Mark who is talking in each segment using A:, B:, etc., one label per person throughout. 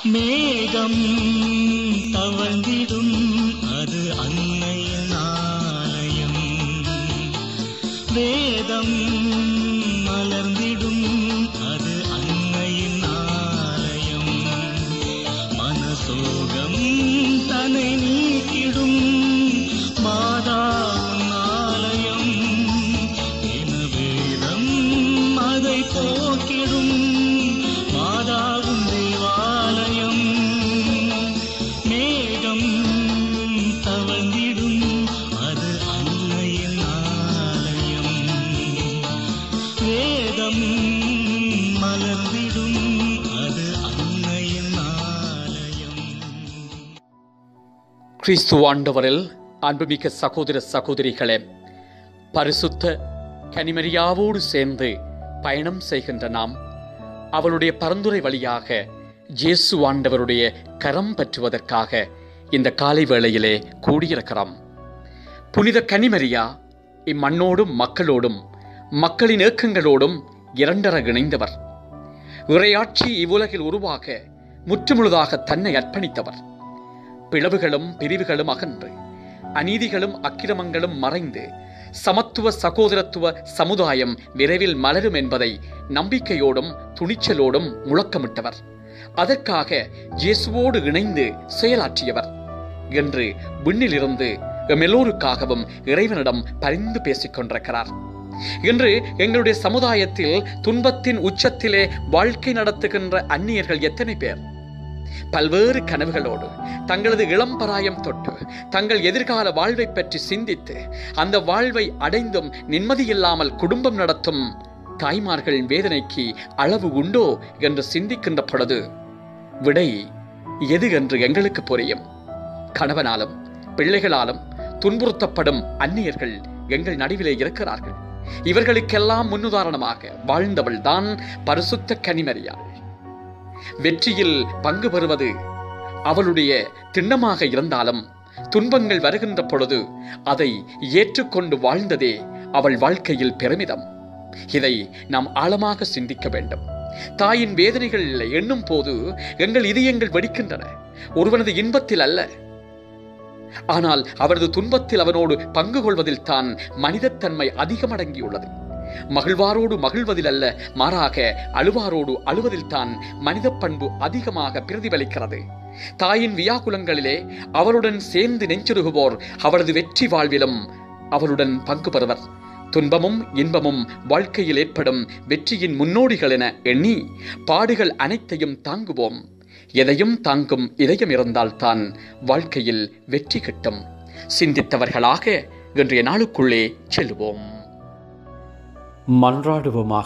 A: மேகம் தவழ்ந்திடும் அது அன்னையின் ஆலயம் வேதம் மலர்ந்திடும் அது அன்னையின் ஆலயம் மனசோகம் தனை நீக்கிடும் மாதாவின் ஆலயம் இனவேதம் அதை போக்கிடும் மாதாவின் தேவாலயம் மேகம் தவழ்ந்திடும் அது அன்னையின் ஆலயம் வேதம் மலர்ந்திடும் அது அன்னையின் ஆலயம்
B: கிறிஸ்து ஆண்டவரில் அன்புமிக்க சகோதர சகோதரிகளே பரிசுத்த கனிமரியாவோடு சேர்ந்து பயணம் செய்கின்ற நாம் அவளுடைய பரந்துரை வழியாக இயேசு ஆண்டவருடைய கரம் பற்றுவதற்காக இந்த காலை வேளையிலே கூடியிருக்கிறோம் புனித கனிமரியா இம்மண்ணோடும் மக்களோடும் மக்களின் ஏக்கங்களோடும் இரண்டர இணைந்தவர் இறையாட்சி இவ்வுலகில் உருவாக முற்றுமுழுதாக தன்னை அர்ப்பணித்தவர் பிளவுகளும் பிரிவுகளும் அகன்று அநீதிகளும் அக்கிரமங்களும் மறைந்து சமத்துவ சகோதரத்துவ சமுதாயம் விரைவில் மலரும் என்பதை நம்பிக்கையோடும் துணிச்சலோடும் முழக்கமிட்டவர் அதற்காக இயேசுவோடு இணைந்து செயலாற்றியவர் என்று விண்ணிலிருந்து எல்லோருக்காகவும் இறைவனிடம் பரிந்து பேசிக் கொண்டிருக்கிறார் இன்று எங்களுடைய சமுதாயத்தில் துன்பத்தின் உச்சத்திலே வாழ்க்கை நடத்துகின்ற அந்நியர்கள் எத்தனை பேர் பல்வேறு கனவுகளோடு தங்களது இளம்பராயம் தொட்டு தங்கள் எதிர்கால வாழ்வை பற்றி சிந்தித்து அந்த வாழ்வை அடைந்தும் நிம்மதியில்லாமல் குடும்பம் நடத்தும் தாய்மார்கள் வேதனைக்கு அளவு உண்டோ என்று சிந்திக்கின்ற பொழுது விடை எது என்று எங்களுக்கு புரியும் கணவனாலும் பிள்ளைகளாலும் துன்புறுத்தப்படும் அந்நியர்கள் எங்கள் நடுவிலே இருக்கிறார்கள் இவர்களுக்கெல்லாம் முன்னுதாரணமாக வாழ்ந்தவள் தான் பரிசுத்த கனிமரியாள் வெற்றியில் பங்கு பெறுவது அவளுடைய திண்ணமாக இருந்தாலும் துன்பங்கள் வருகின்ற பொழுது அதை ஏற்றுக்கொண்டு வாழ்ந்ததே அவள் வாழ்க்கையில் பெருமிதம் இதை நாம் ஆழமாக சிந்திக்க வேண்டும் தாயின் வேதனைகள் எண்ணும் போது எங்கள் இதயங்கள் வெடிக்கின்றன ஒருவனது இன்பத்தில் அல்ல ஆனால் அவரது துன்பத்தில் அவனோடு பங்கு கொள்வதில் தான் மனிதத்தன்மை அதிகமடங்கியுள்ளது மகிழ்வாரோடு மகிழ்வதில் அல்ல மாறாக அழுவாரோடு அழுவதில் தான் மனித பண்பு அதிகமாக பிரதிபலிக்கிறது தாயின் வியாகுலங்களிலே அவளுடன் சேர்ந்து நெஞ்சுருகுவோர் அவரது வெற்றி வாழ்விலும் அவளுடன் பங்கு பெறுவர் துன்பமும் இன்பமும் வாழ்க்கையில் ஏற்படும் வெற்றியின் முன்னோடிகள் என எண்ணி பாடுகள் அனைத்தையும் தாங்குவோம் எதையும் தாங்கும் இதயம் இருந்தால்தான் வாழ்க்கையில் வெற்றி கிட்டும் சிந்தித்தவர்களாக இன்றைய நாளுக்குள்ளே செல்லுவோம்
C: மன்றாடுவோமாக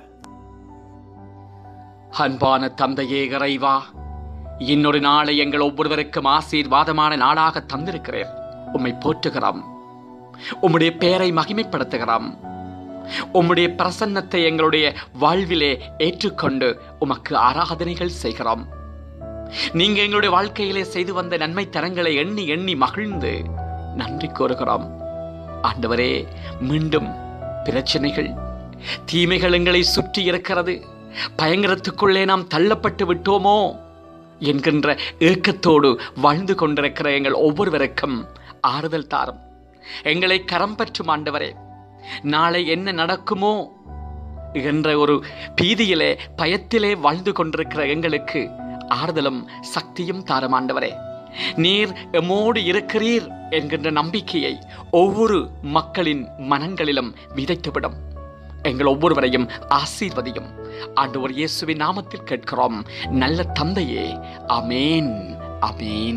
B: அன்பான தந்தையே இறைவா இன்னொரு நாளை எங்கள் ஒவ்வொருவருக்கும் ஆசீர்வாதமான நாளாக தந்திருக்கிறேன் உம்மை போற்றுகிறோம் உம்முடைய பெயரை மகிமைப்படுத்துகிறோம் உம்முடைய பிரசன்னத்தை எங்களுடைய வாழ்விலே ஏற்றுக்கொண்டு உமக்கு ஆராதனைகள் செய்கிறோம் நீங்க எங்களுடைய வாழ்க்கையிலே செய்து வந்த நன்மை தரங்களை எண்ணி எண்ணி மகிழ்ந்து நன்றி கூறுகிறோம் ஆண்டவரே மீண்டும் பிரச்சனைகள் தீமைகள் எங்களை சுற்றி இருக்கிறது பயங்கரத்துக்குள்ளே நாம் தள்ளப்பட்டு விட்டோமோ என்கின்ற ஏக்கத்தோடு வாழ்ந்து கொண்டிருக்கிற எங்கள் ஒவ்வொருவருக்கும் ஆறுதல் தாரும் எங்களை கரம் பற்றும் ஆண்டவரே நாளை என்ன நடக்குமோ என்ற ஒரு பீதியிலே பயத்திலே வாழ்ந்து கொண்டிருக்கிற எங்களுக்கு ஆறுதலும் சக்தியும் தாரும் ஆண்டவரே நீர் எம்மோடு இருக்கிறீர் என்கின்ற நம்பிக்கையை ஒவ்வொரு மக்களின் மனங்களிலும் விதைத்துவிடும் எங்கள் ஒவ்வொருவரையும் ஆசீர்வதியும் ஆண்டவர் இயேசுவின் நாமத்தில் கேட்கிறோம் நல்ல தந்தையே அமேன் அமேன்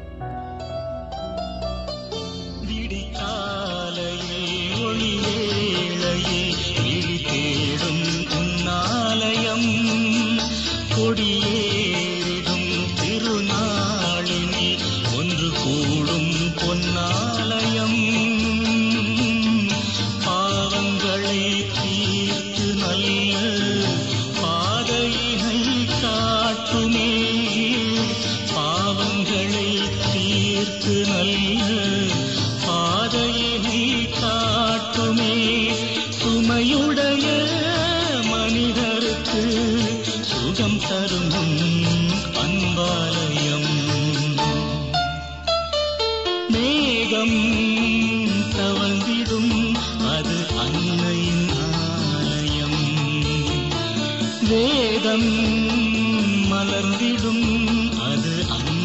A: விடிகாலையில் ஒளிவேளையில் விழி தேடும் உன்னாலயம் கொடியேறிடும் திருநாளினில் ஒன்று கூடும் பொன்னாலயம் பாவங்களை தீர்த்து நல்ல பாதையினை காட்டுமே பாவங்களை தீர்த்து நல்ல பாதையினை காட்டுமே சுமையுடைய மனிதருக்கு சுகம் தரும் அன்பா மேகம் தவழ்ந்திடும் அது அன்னையின் ஆலயம் வேதம் மலர்ந்திடும் அது அன்னை